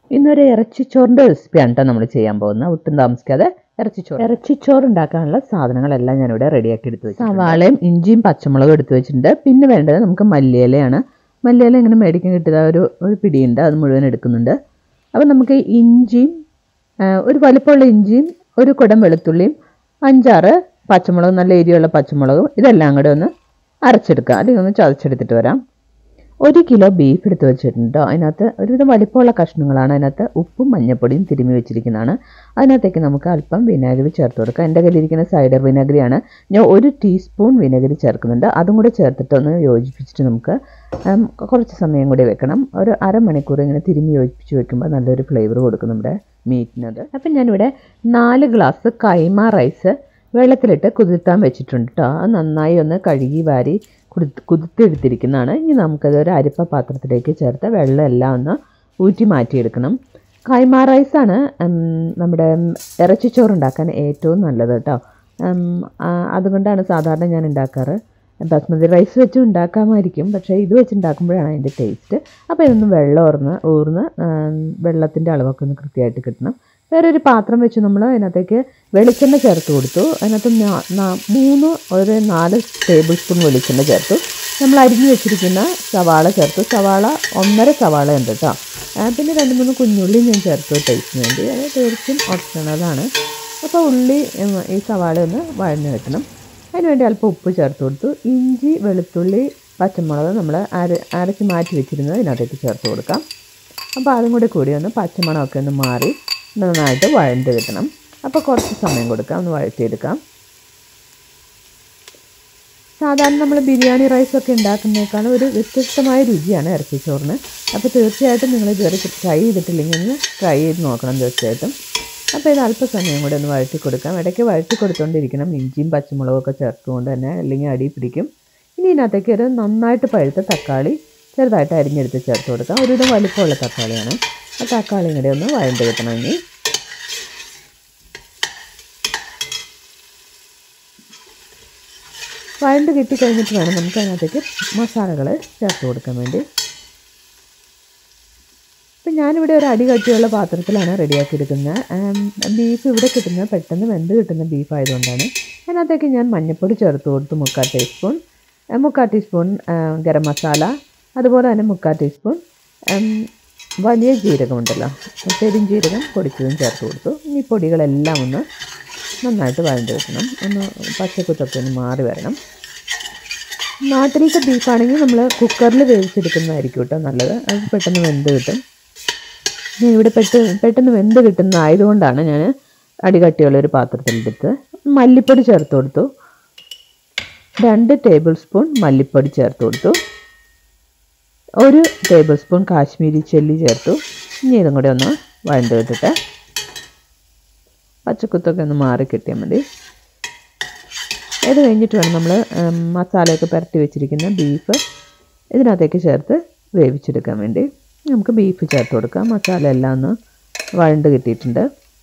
ഇന്നൊരു ഇറച്ചിച്ചോറിൻ്റെ റെസിപ്പിയാണ് കേട്ടോ നമ്മൾ ചെയ്യാൻ പോകുന്നത് ഒട്ടും താമസിക്കാതെ ഇറച്ചിച്ചോറ് ഇറച്ചിച്ചോറ് ഉണ്ടാക്കാനുള്ള സാധനങ്ങളെല്ലാം ഞാനിവിടെ റെഡിയാക്കി എടുത്ത് വെച്ചു സവാളയും ഇഞ്ചിയും പച്ചമുളകും എടുത്ത് വെച്ചിട്ടുണ്ട് പിന്നെ വേണ്ടത് നമുക്ക് മല്ലിയിലയാണ് മല്ലിയില ഇങ്ങനെ മേടിക്കാൻ കിട്ടിയ ഒരു ഒരു പിടിയുണ്ട് അത് മുഴുവൻ എടുക്കുന്നുണ്ട് അപ്പോൾ നമുക്ക് ഇഞ്ചിയും ആ, ഒരു വലിപ്പമുള്ള ഇഞ്ചിയും ഒരു കുടം വെളുത്തുള്ളിയും അഞ്ചാറ് പച്ചമുളകും നല്ല എരിയുള്ള പച്ചമുളകും ഇതെല്ലാം കൂടെ ഒന്ന് അരച്ചെടുക്കുക അല്ലെങ്കിൽ ഒന്ന് ചതച്ചെടുത്തിട്ട് വരാം ഒരു കിലോ ബീഫ് എടുത്ത് വെച്ചിട്ടുണ്ട് കേട്ടോ അതിനകത്ത് ഒരുവിധം വലിപ്പമുള്ള കഷ്ണങ്ങളാണ് അതിനകത്ത് ഉപ്പും മഞ്ഞപ്പൊടിയും തിരുമ്മി വെച്ചിരിക്കുന്നതാണ് അതിനകത്തേക്ക് നമുക്ക് അല്പം വിനാഗിരി ചേർത്ത് കൊടുക്കാം എൻ്റെ കയ്യിലിരിക്കുന്ന സൈഡർ വിനാഗിരിയാണ് ഞാൻ ഒരു ടീസ്പൂൺ വിനാഗിരി ചേർക്കുന്നുണ്ട് അതും കൂടെ ചേർത്തിട്ട് ഒന്ന് യോജിപ്പിച്ചിട്ട് നമുക്ക് ഉം, കുറച്ച് സമയം കൂടി വെക്കണം ഒരു അരമണിക്കൂർ ഇങ്ങനെ തിരുമ്മി യോജിപ്പിച്ച് വെക്കുമ്പോൾ നല്ലൊരു ഫ്ലേവർ കൊടുക്കും നമ്മുടെ മീറ്റിനത് അപ്പം ഞാനിവിടെ നാല് ഗ്ലാസ് കൈമ റൈസ് വെള്ളത്തിലിട്ട് കുതിർത്താൻ വെച്ചിട്ടുണ്ട് കേട്ടോ അത് നന്നായി ഒന്ന് കഴുകി വാരി കുതി കുതിർത്തെടുത്തിരിക്കുന്നതാണ് ഇനി നമുക്കത് ഒരു അരിപ്പ പാത്രത്തിലേക്ക് ചേർത്ത് വെള്ളം എല്ലാം ഒന്ന് ഊറ്റി മാറ്റിയെടുക്കണം കൈമ റൈസാണ് ഉം, നമ്മുടെ ഇറച്ചിച്ചോറ് ഉണ്ടാക്കാൻ ഏറ്റവും നല്ലത് കേട്ടോ ഉം, ആ, അതുകൊണ്ടാണ് സാധാരണ ഞാൻ ഉണ്ടാക്കാറ് ബസ്മതി റൈസ് വെച്ച് ഉണ്ടാക്കാമായിരിക്കും പക്ഷേ ഇത് വെച്ച് ഉണ്ടാക്കുമ്പോഴാണ് അതിൻ്റെ ടേസ്റ്റ് അപ്പോൾ ഇതൊന്ന് വെള്ളം ഊർന്ന് ഊർന്ന് വെള്ളത്തിൻ്റെ അളവൊക്കെ ഒന്ന് കൃത്യമായിട്ട് കിട്ടണം വേറൊരു പാത്രം വെച്ച് നമ്മൾ അതിനകത്തേക്ക് വെളിച്ചെണ്ണ ചേർത്ത് കൊടുത്തു അതിനകത്ത് നാ- നാ- മൂന്ന് ഒരു നാല് ടേബിൾ സ്പൂൺ വെളിച്ചെണ്ണ ചേർത്തു നമ്മൾ അരിഞ്ഞു വെച്ചിരിക്കുന്ന സവാള ചേർത്തു സവാള ഒന്നര സവാള ഉണ്ട് കേട്ടോ ആ, പിന്നെ രണ്ട് മൂന്ന് കുഞ്ഞുള്ളി ഞാൻ ചേർത്തു ടേസ്റ്റിന് വേണ്ടി അത് തീർച്ചയായും ഓപ്ഷണലാണ് അപ്പോൾ ഉള്ളി ഉം, ഈ സവാള ഒന്ന് വഴഞ്ഞു വെക്കണം അതിനുവേണ്ടി അല്പം ഉപ്പ് ചേർത്ത് കൊടുത്തു ഇഞ്ചി വെളുത്തുള്ളി പച്ചമുളക് നമ്മൾ അര അരച്ച് മാറ്റി വെച്ചിരുന്നത് ഇതിനകത്തേക്ക് ചേർത്ത് കൊടുക്കാം അപ്പോൾ അതും കൂടി കൂടി ഒന്ന് പച്ചമണമൊക്കെ ഒന്ന് മാറി നന്നായിട്ട് വഴണ്ട് കിട്ടണം അപ്പോൾ കുറച്ച് സമയം കൊടുക്കാം ഒന്ന് വഴറ്റിയെടുക്കാം സാധാരണ നമ്മൾ ബിരിയാണി റൈസൊക്കെ ഉണ്ടാക്കുന്നതിനേക്കാളും ഒരു വ്യത്യസ്തമായ രുചിയാണ് ഇറച്ചിച്ചോറിന് അപ്പോൾ തീർച്ചയായിട്ടും നിങ്ങൾ ഇതുവരെ ട്രൈ ചെയ്തിട്ടില്ലെങ്കിൽ ഒന്ന് ട്രൈ ചെയ്ത് നോക്കണം തീർച്ചയായിട്ടും അപ്പോൾ ഇത് അല്പസമയം കൂടി ഒന്ന് വഴറ്റി കൊടുക്കാം ഇടയ്ക്ക് വഴറ്റി കൊടുത്തുകൊണ്ടിരിക്കണം ഇഞ്ചിയും പച്ചമുളകും ഒക്കെ ചേർത്തുകൊണ്ട് തന്നെ അല്ലെങ്കിൽ അടി പിടിക്കും ഇനി ഇതിനകത്തേക്ക് ഒരു നന്നായിട്ട് പഴുത്ത തക്കാളി ചെറുതായിട്ട് അരിഞ്ഞെടുത്ത് ചേർത്ത് കൊടുക്കാം ഒരുവിധം വലിപ്പമുള്ള തക്കാളിയാണ് ആ തക്കാളിയും കൂടി ഒന്ന് വഴണ്ട് കിട്ടണം ഇനി വഴണ്ട് കിട്ടി കഴിഞ്ഞിട്ട് വേണം നമുക്ക് അതിനകത്തേക്ക് മസാലകൾ ചേർത്ത് കൊടുക്കാൻ വേണ്ടി ഇപ്പം ഞാനിവിടെ ഒരു അടി കട്ടിയുള്ള പാത്രത്തിലാണ് റെഡിയാക്കി എടുക്കുന്നത് ബീഫ് ഇവിടെ കിട്ടുന്നത് പെട്ടെന്ന് വെന്ത് കിട്ടുന്ന ബീഫ് ആയതുകൊണ്ടാണ് അതിനകത്തേക്ക് ഞാൻ മഞ്ഞൾപ്പൊടി ചേർത്ത് കൊടുത്തു മുക്കാൽ ടീസ്പൂൺ ആ, മുക്കാൽ ടീസ്പൂൺ ആ, ഗരം മസാല അതുപോലെ തന്നെ മുക്കാൽ ടീസ്പൂൺ ഉം, വലിയ ജീരകമുണ്ടല്ലോ പെരുംജീരകം പൊടിച്ചതും ചേർത്ത് കൊടുത്തു ഈ പൊടികളെല്ലാം ഒന്ന് നന്നായിട്ട് വഴണ്ട് വെക്കണം ഒന്ന് പച്ചക്കുത്തൊക്കെ ഒന്ന് മാറി വരണം നാട്ടിലത്തെ ബീഫാണെങ്കിൽ നമ്മൾ കുക്കറിൽ വേവിച്ചെടുക്കുന്നതായിരിക്കും കേട്ടോ നല്ലത് അത് പെട്ടെന്ന് വെന്ത് കിട്ടും ഞാൻ ഇവിടെ പെട്ടെന്ന് പെട്ടെന്ന് വെന്ത് കിട്ടുന്ന ആയതുകൊണ്ടാണ് ഞാൻ അടികട്ടിയുള്ള ഒരു പാത്രത്തിലെടുത്ത് മല്ലിപ്പൊടി ചേർത്ത് കൊടുത്തു രണ്ട് ടേബിൾ സ്പൂൺ മല്ലിപ്പൊടി ചേർത്ത് കൊടുത്തു ഒരു ടേബിൾ സ്പൂൺ കാശ്മീരി ചെല്ലി ചേർത്തു ഇനി ഇതും കൂടെ ഒന്ന് വഴണ്ട് വിട്ടിട്ട് പച്ചക്കുത്തൊക്കെ ഒന്ന് മാറി കിട്ടിയാൽ മതി ഇത് കഴിഞ്ഞിട്ട് വേണം നമ്മൾ മസാലയൊക്കെ പുരട്ടി വെച്ചിരിക്കുന്ന ബീഫ് ഇതിനകത്തേക്ക് ചേർത്ത് വേവിച്ചെടുക്കാൻ വേണ്ടി നമുക്ക് ബീഫ് ചേർത്ത് കൊടുക്കാം മസാല എല്ലാം ഒന്ന് വഴണ്ട് കിട്ടിയിട്ടുണ്ട്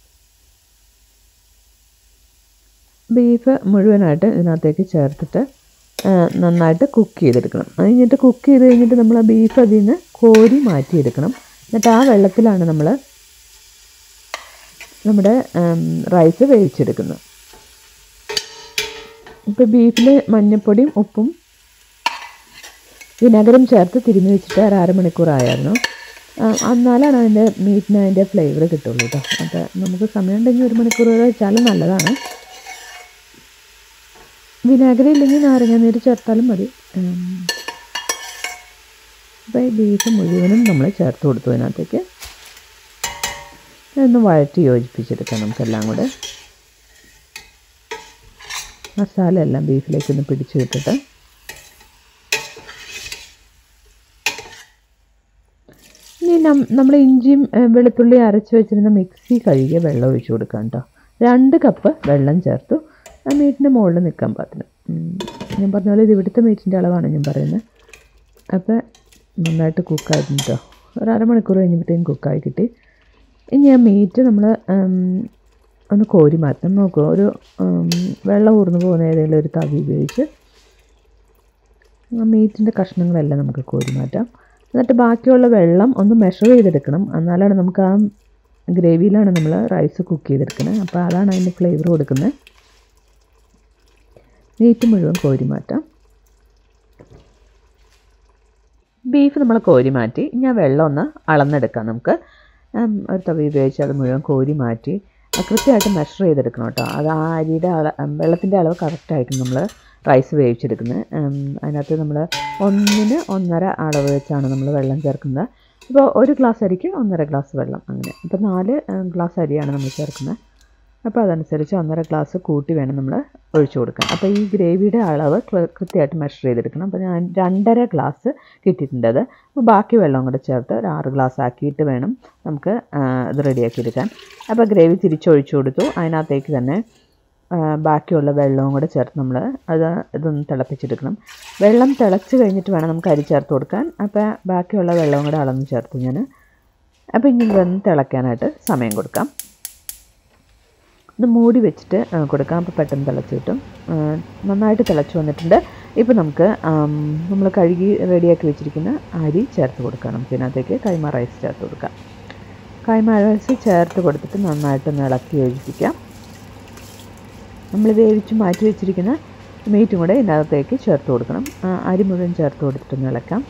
ബീഫ് മുഴുവനായിട്ട് ഇതിനകത്തേക്ക് ചേർത്തിട്ട് ആ, നന്നായിട്ട് കുക്ക് ചെയ്തെടുക്കണം അത് കഴിഞ്ഞിട്ട് കുക്ക് ചെയ്ത് കഴിഞ്ഞിട്ട് നമ്മൾ ആ ബീഫ് അതിൽ നിന്ന് കോരി മാറ്റിയെടുക്കണം എന്നിട്ട് ആ വെള്ളത്തിലാണ് നമ്മൾ നമ്മുടെ റൈസ് വേവിച്ചെടുക്കുന്നത് ഇപ്പോൾ ബീഫിൽ മഞ്ഞൾപ്പൊടിയും ഉപ്പും വിനാഗിരം ചേർത്ത് തിരുമ്മി വെച്ചിട്ട് ഒരു അരമണിക്കൂറായിരുന്നു ആ, എന്നാലാണ് അതിൻ്റെ മീറ്റിന് അതിൻ്റെ ഫ്ലേവർ കിട്ടുള്ളൂ കേട്ടോ അപ്പോൾ നമുക്ക് സമയം ഉണ്ടെങ്കിൽ ഒരു മണിക്കൂർ വരെ വെച്ചാലും നല്ലതാണ് വിനാഗിരി ഇല്ലെങ്കിൽ നാരങ്ങ നീര് ചേർത്താലും മതി അപ്പോൾ ഈ ബീഫ് മുഴുവനും നമ്മൾ ചേർത്ത് കൊടുത്തു അതിനകത്തേക്ക് ഒന്ന് വഴറ്റി യോജിപ്പിച്ചെടുക്കാം നമുക്കെല്ലാം കൂടെ മസാല എല്ലാം ബീഫിലേക്ക് ഒന്ന് പിടിച്ചു വിട്ടിട്ട് ഇനി നമ്മൾ ഇഞ്ചിയും ഏ, വെളുത്തുള്ളി അരച്ച് വെച്ചിരുന്ന മിക്സി കഴുകിയ വെള്ളം ഒഴിച്ചു കൊടുക്കാം കേട്ടോ രണ്ട് കപ്പ് വെള്ളം ചേർത്തു ആ മീറ്റിൻ്റെ മുകളിൽ നിൽക്കാൻ പാത്തിന് ഉം. ഞാൻ പറഞ്ഞ പോലെ ഇത് ഇവിടുത്തെ മീറ്റിൻ്റെ അളവാണ് ഞാൻ പറയുന്നത് അപ്പോൾ നന്നായിട്ട് കുക്കായിരുന്നു കേട്ടോ ഒരു അരമണിക്കൂർ കഴിഞ്ഞപ്പോഴത്തേക്കും കുക്കായി കിട്ടി ഇനി ആ മീറ്റ് നമ്മൾ ഒന്ന് കോരി മാറ്റണം നോക്കുക ഒരു ഉം, വെള്ളം ഊർന്നു പോകുന്ന ഏതെങ്കിലും ഒരു തവി ഉപയോഗിച്ച് ആ മീറ്റിൻ്റെ കഷ്ണങ്ങളെല്ലാം നമുക്ക് കോരി മാറ്റാം എന്നിട്ട് ബാക്കിയുള്ള വെള്ളം ഒന്ന് മെഷർ ചെയ്തെടുക്കണം എന്നാലാണ് നമുക്ക് ആ ഗ്രേവിയിലാണ് നമ്മൾ റൈസ് കുക്ക് ചെയ്തെടുക്കുന്നത് അപ്പോൾ അതാണ് അതിൻ്റെ ഫ്ലേവർ കൊടുക്കുന്നത് മീറ്റ് മുഴുവൻ കോരി മാറ്റാം ബീഫ് നമ്മൾ കോരി മാറ്റി ഇനി ആ വെള്ളം ഒന്ന് അളന്നെടുക്കാം നമുക്ക് ഉം, ഒരു തവി ഉപയോഗിച്ച് അത് മുഴുവൻ കോരി മാറ്റി അത് കൃത്യമായിട്ട് മെഷർ ചെയ്തെടുക്കണം കേട്ടോ അത് ആ അരിയുടെ അള വെള്ളത്തിൻ്റെ അളവ് കറക്റ്റായിരിക്കും നമ്മൾ റൈസ് വേവിച്ചെടുക്കുന്നത് ഉം, അതിനകത്ത് നമ്മൾ ഒന്നിന് ഒന്നര അളവ് വെച്ചാണ് നമ്മൾ വെള്ളം ചേർക്കുന്നത് അപ്പോൾ ഒരു ഗ്ലാസ് അരിക്ക് ഒന്നര ഗ്ലാസ് വെള്ളം അങ്ങനെ ഇപ്പോൾ നാല് ഉം, ഗ്ലാസ് അരിയാണ് നമ്മൾ ചേർക്കുന്നത് അപ്പോൾ അതനുസരിച്ച് ഒന്നര ഗ്ലാസ് കൂട്ടി വേണം നമ്മൾ ഒഴിച്ചു കൊടുക്കാൻ അപ്പോൾ ഈ ഗ്രേവിയുടെ അളവ് കൃ- കൃത്യമായിട്ട് മെഷർ ചെയ്തെടുക്കണം അപ്പോൾ ഞാൻ രണ്ടര ഗ്ലാസ് കിട്ടിയിട്ടുണ്ട് അത് അപ്പോൾ ബാക്കി വെള്ളം കൂടെ ചേർത്ത് ഒരു ആറ് ഗ്ലാസ് ആക്കിയിട്ട് വേണം നമുക്ക് ആ, ഇത് റെഡിയാക്കി എടുക്കാൻ അപ്പോൾ ഗ്രേവി തിരിച്ചൊഴിച്ചു കൊടുത്തു അതിനകത്തേക്ക് തന്നെ ആ, ബാക്കിയുള്ള വെള്ളവും കൂടെ ചേർത്ത് നമ്മൾ അത് ഇതൊന്ന് തിളപ്പിച്ചെടുക്കണം വെള്ളം തിളച്ച് കഴിഞ്ഞിട്ട് വേണം നമുക്ക് അരി ചേർത്ത് കൊടുക്കാൻ അപ്പോൾ ബാക്കിയുള്ള വെള്ളവും കൂടെ അളന്ന് ചേർത്തു ഞാൻ അപ്പോൾ ഇനി ഇതൊന്ന് തിളയ്ക്കാനായിട്ട് സമയം കൊടുക്കാം ഇത് മൂടി വെച്ചിട്ട് ആ, കൊടുക്കാം അപ്പോൾ പെട്ടെന്ന് തിളച്ച് കിട്ടും ആ, നന്നായിട്ട് തിളച്ച് വന്നിട്ടുണ്ട് ഇപ്പോൾ നമുക്ക് നമ്മൾ കഴുകി റെഡിയാക്കി വെച്ചിരിക്കുന്ന അരി ചേർത്ത് കൊടുക്കാം നമുക്ക് ഇതിനകത്തേക്ക് കൈമ റൈസ് ചേർത്ത് കൊടുക്കാം കൈമ റൈസ് ചേർത്ത് കൊടുത്തിട്ട് നന്നായിട്ടൊന്ന് ഇളക്കി യോജിപ്പിക്കാം നമ്മൾ വേവിച്ച് മാറ്റി വെച്ചിരിക്കുന്ന മീറ്റും കൂടെ ഇതിനകത്തേക്ക് ചേർത്ത് കൊടുക്കണം ആ, അരി മുഴുവൻ ചേർത്ത് കൊടുത്തിട്ടൊന്ന് ഇളക്കാം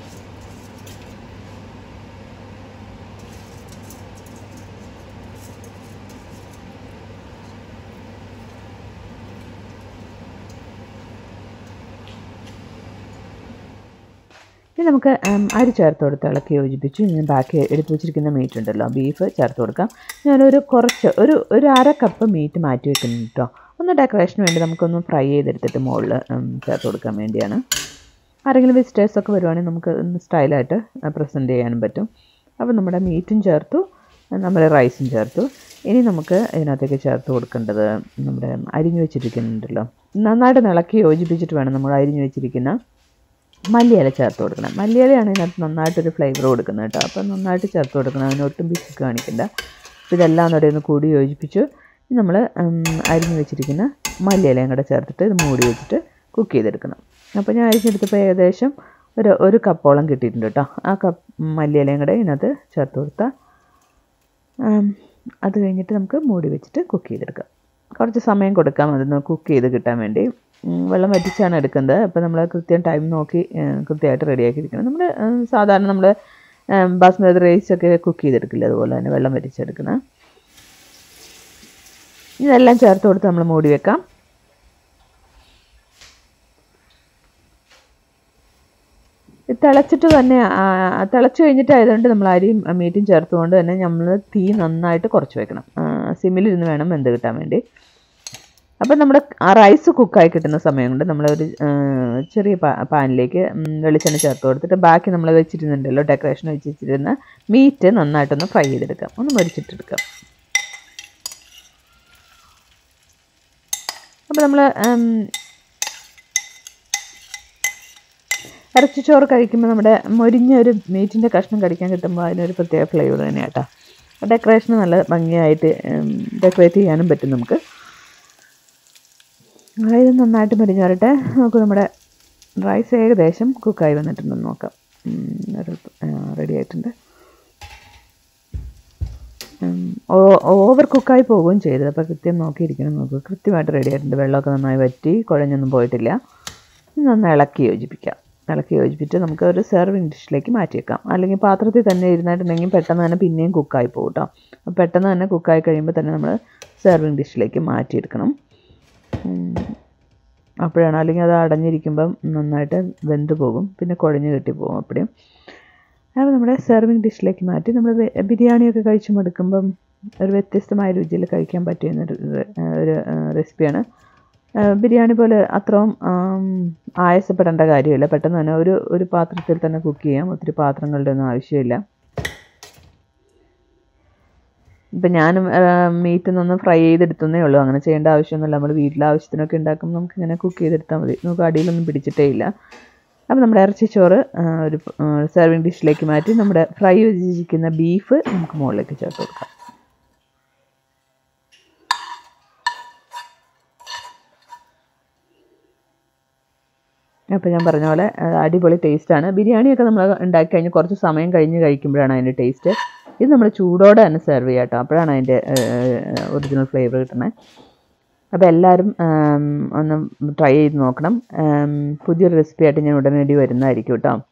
ഇനി നമുക്ക് ഉം, അരി ചേർത്ത് കൊടുത്ത് ഇളക്കി യോജിപ്പിച്ചു ഇനി ബാക്കി എടുത്തു വെച്ചിരിക്കുന്ന മീറ്റ് ഉണ്ടല്ലോ ബീഫ് ചേർത്ത് കൊടുക്കാം ഞാനൊരു കുറച്ച് ഒരു ഒരു അര കപ്പ് മീറ്റ് മാറ്റി വെക്കുന്നു കേട്ടോ ഒന്ന് ഡെക്കറേഷന് വേണ്ടി നമുക്കൊന്ന് ഫ്രൈ ചെയ്തെടുത്തിട്ട് മുകളിൽ ചേർത്ത് കൊടുക്കാൻ വേണ്ടിയാണ് ആരെങ്കിലും വിസിറ്റേഴ്സ് ഒക്കെ വരുവാണെങ്കിൽ നമുക്ക് ഒന്ന് സ്റ്റൈലായിട്ട് പ്രസൻറ്റ് ചെയ്യാനും പറ്റും അപ്പോൾ നമ്മുടെ മീറ്റും ചേർത്തു നമ്മുടെ റൈസും ചേർത്തു ഇനി നമുക്ക് ഇതിനകത്തേക്ക് ചേർത്ത് കൊടുക്കേണ്ടത് നമ്മുടെ അരിഞ്ഞു വെച്ചിരിക്കുന്നുണ്ടല്ലോ നന്നായിട്ട് ഇളക്കി യോജിപ്പിച്ചിട്ട് വേണം നമ്മൾ അരിഞ്ഞു വെച്ചിരിക്കുന്ന മല്ലിയില ചേർത്ത് കൊടുക്കണം മല്ലിയിലയാണ് ഇതിനകത്ത് നന്നായിട്ടൊരു ഫ്ലേവർ കൊടുക്കുന്നത് കേട്ടോ അപ്പം നന്നായിട്ട് ചേർത്ത് കൊടുക്കണം അതിന് ഒട്ടും പിശുക്ക് കാണിക്കണ്ട അപ്പോൾ ഇതെല്ലാം കൂടെ ഒന്ന് കൂടി യോജിപ്പിച്ചു ഇനി നമ്മൾ അരിഞ്ഞു വെച്ചിരിക്കുന്ന മല്ലിയിലയും കൂടെ ചേർത്തിട്ട് ഇത് മൂടി വെച്ചിട്ട് കുക്ക് ചെയ്തെടുക്കണം അപ്പോൾ ഞാൻ അരിഞ്ഞെടുത്തപ്പോൾ ഏകദേശം ഒരു ഒരു കപ്പോളം കിട്ടിയിട്ടുണ്ട് കേട്ടോ ആ കപ്പ് മല്ലിയിലയും കൂടെ ഇതിനകത്ത് ചേർത്ത് കൊടുത്താൽ ആം, അത് കഴിഞ്ഞിട്ട് നമുക്ക് മൂടി വെച്ചിട്ട് കുക്ക് ചെയ്തെടുക്കാം കുറച്ച് സമയം കൊടുക്കാം അതൊന്ന് കുക്ക് ചെയ്ത് കിട്ടാൻ വേണ്ടി ഉം, വെള്ളം വറ്റിച്ചാണ് എടുക്കുന്നത് അപ്പോൾ നമ്മൾ കൃത്യം ടൈം നോക്കി ഏഹ്, കൃത്യമായിട്ട് റെഡിയാക്കിയിരിക്കണം നമ്മൾ സാധാരണ നമ്മൾ ബാസ്മതി റൈസ് ഒക്കെ കുക്ക് ചെയ്തെടുക്കില്ല അതുപോലെ തന്നെ വെള്ളം വറ്റിച്ചെടുക്കണം ഇതെല്ലാം ചേർത്ത് കൊടുത്ത് നമ്മൾ മൂടി വെക്കാം ഇത് തിളച്ചിട്ട് തന്നെ ആ, തിളച്ച് കഴിഞ്ഞിട്ടായതുകൊണ്ട് നമ്മൾ അരിയും ആ, മീറ്റും ചേർത്തുകൊണ്ട് തന്നെ നമ്മൾ തീ നന്നായിട്ട് കുറച്ച് വെക്കണം സിമ്മിലിരുന്ന് വേണം വെന്ത് കിട്ടാൻ വേണ്ടി അപ്പം നമ്മുടെ ആ റൈസ് കുക്കായി കിട്ടുന്ന സമയം കൊണ്ട് നമ്മളൊരു ആ, ചെറിയ പാ പാനിലേക്ക് ഉം, വെളിച്ചെണ്ണ ചേർത്ത് കൊടുത്തിട്ട് ബാക്കി നമ്മൾ വെച്ചിരുന്നുണ്ടല്ലോ ഡെക്കറേഷൻ വെച്ചിരുന്ന മീറ്റ് നന്നായിട്ടൊന്ന് ഫ്രൈ ചെയ്തെടുക്കാം ഒന്ന് മരിച്ചിട്ടെടുക്കാം അപ്പോൾ നമ്മൾ ഇറച്ചിച്ചോറ് കഴിക്കുമ്പോൾ നമ്മുടെ മൊരിഞ്ഞ ഒരു മീറ്റിൻ്റെ കഷ്ണം കടിക്കാൻ കിട്ടുമ്പോൾ അതിനൊരു പ്രത്യേക ഫ്ലേവർ തന്നെയാട്ടോ ഡെക്കറേഷൻ നല്ല ഭംഗിയായിട്ട് ഡെക്കറേറ്റ് ചെയ്യാനും പറ്റും നമുക്ക് അതായത് നന്നായിട്ട് മരിഞ്ഞ് വരട്ടെ നമുക്ക് നമ്മുടെ റൈസ് ഏകദേശം കുക്കായി വന്നിട്ടുണ്ടെന്ന് നോക്കാം റെഡി ആയിട്ടുണ്ട് ഓവർ കുക്കായി പോവുകയും ചെയ്തത് അപ്പോൾ കൃത്യം നോക്കിയിരിക്കണം നോക്കുക കൃത്യമായിട്ട് റെഡി ആയിട്ടുണ്ട് വെള്ളമൊക്കെ നന്നായി വറ്റി കുഴഞ്ഞൊന്നും പോയിട്ടില്ല ഇനി നന്നായി ഇളക്കി യോജിപ്പിക്കാം ഇളക്കി യോജിപ്പിച്ച് നമുക്ക് ഒരു സെർവിങ് ഡിഷിലേക്ക് മാറ്റിയേക്കാം അല്ലെങ്കിൽ പാത്രത്തിൽ തന്നെ ഇരുന്നിട്ടുണ്ടെങ്കിൽ പെട്ടെന്ന് തന്നെ പിന്നെയും കുക്കായി പോകും കേട്ടോ അപ്പോൾ പെട്ടെന്ന് തന്നെ കുക്കായി കഴിയുമ്പോൾ തന്നെ നമ്മൾ സെർവിങ് ഡിഷിലേക്ക് മാറ്റിയെടുക്കണം ഉം. അപ്പോഴാണ് അല്ലെങ്കിൽ അത് അടഞ്ഞിരിക്കുമ്പം നന്നായിട്ട് വെന്ത് പോകും പിന്നെ കുഴഞ്ഞ് കെട്ടി പോകും അപ്പോഴും അപ്പോൾ നമ്മുടെ സെർവിങ് ഡിഷിലേക്ക് മാറ്റി നമ്മൾ ബിരിയാണിയൊക്കെ കഴിച്ച് മടുക്കുമ്പം ഒരു വ്യത്യസ്തമായ രുചിയിൽ കഴിക്കാൻ പറ്റിയ ഒരു ഒരു റെസിപ്പിയാണ് ബിരിയാണി പോലെ അത്രയും ആം, ആയാസപ്പെടേണ്ട കാര്യമില്ല പെട്ടെന്ന് തന്നെ ഒരു ഒരു പാത്രത്തിൽ തന്നെ കുക്ക് ചെയ്യാം ഒത്തിരി പാത്രങ്ങളുടെ ഒന്നും ആവശ്യമില്ല ഇപ്പം ഞാനും മീറ്റ് ഒന്ന് ഫ്രൈ ചെയ്തെടുത്തേ ഉള്ളൂ അങ്ങനെ ചെയ്യേണ്ട ആവശ്യമൊന്നുമില്ല നമ്മൾ വീട്ടിലെ ആവശ്യത്തിനൊക്കെ ഉണ്ടാക്കുമ്പോൾ നമുക്ക് ഇങ്ങനെ കുക്ക് ചെയ്തെടുത്താൽ മതി നമുക്ക് അടിയിലൊന്നും പിടിച്ചിട്ടേ ഇല്ല അപ്പോൾ നമ്മുടെ ഇറച്ചിച്ചോറ് ആ, ഒരു സെർവിങ് ഡിഷിലേക്ക് മാറ്റി നമ്മുടെ ഫ്രൈ വെച്ചിരിക്കുന്ന ബീഫ് നമുക്ക് മുകളിലേക്ക് ചേർത്ത് കൊടുക്കാം അപ്പോൾ ഞാൻ പറഞ്ഞ പോലെ ആ, അടിപൊളി ടേസ്റ്റാണ് ബിരിയാണിയൊക്കെ നമ്മൾ ഉണ്ടാക്കി കഴിഞ്ഞ് കുറച്ച് സമയം കഴിഞ്ഞ് കഴിക്കുമ്പോഴാണ് അതിൻ്റെ ടേസ്റ്റ് ഇത് നമ്മൾ ചൂടോടെ തന്നെ സെർവ് ചെയ്യാം കേട്ടോ അപ്പോഴാണ് അതിൻ്റെ ഒറിജിനൽ ഫ്ലേവർ കിട്ടുന്നത് അപ്പോൾ എല്ലാവരും ആം, ഒന്ന് ട്രൈ ചെയ്ത് നോക്കണം ആം, പുതിയൊരു റെസിപ്പി ആയിട്ട് ഞാൻ ഉടനടി വരുന്നതായിരിക്കും കേട്ടോ